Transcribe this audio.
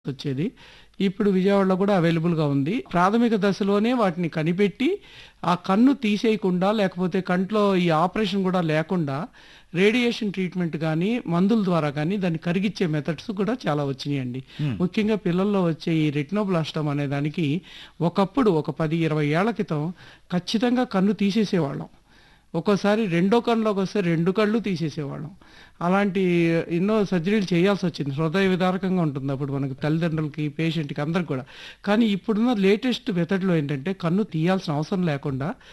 వచ్చేది. ఇప్పుడు విజయవాడలో కూడా అవైలబుల్‌గా ఉంది. ప్రాథమిక దశలోనే వాటిని కనిపెట్టి, ఆ కన్ను తీసేయకుండా లేకపోతే కంట్లో ఈ ఆపరేషన్ గూడా లేకుండా రేడియేషన్ ట్రీట్‌మెంట్ గానీ, మందుల ద్వారా గానీ దాన్ని కరిగిచ్చే మెథడ్స్ కూడా చాలా వచ్చినియండి. హ్మ్. ముఖ్యంగా పిల్లల్లో వచ్చే ఈ రెటినోబ్లాస్టమ్ అనే దానికి ఒకప్పుడు ఒక 10, 20 ఏళ్ల క్రితం ఖచ్చితంగా కన్ను తీసేసేవాళ్ళం. ఒక్కోసారి రెండో కన్నులోకొస్తే 2 కళ్ళు తీసేసేవాళ్ళం. అలాంటి ఎన్నో సర్జరీలు చేయాల్సొచ్చింది. హృదయ విదారకంగా ఉంటుంది అప్పుడు మనకు తల్లిదండ్రులకి, పేషెంట్‌కి అందరికి కూడా. కానీ ఇప్పుడున్న లేటెస్ట్ మెథడ్‌లో ఏంటంటే కన్ను తీయాల్సిన అవసరం లేకుండా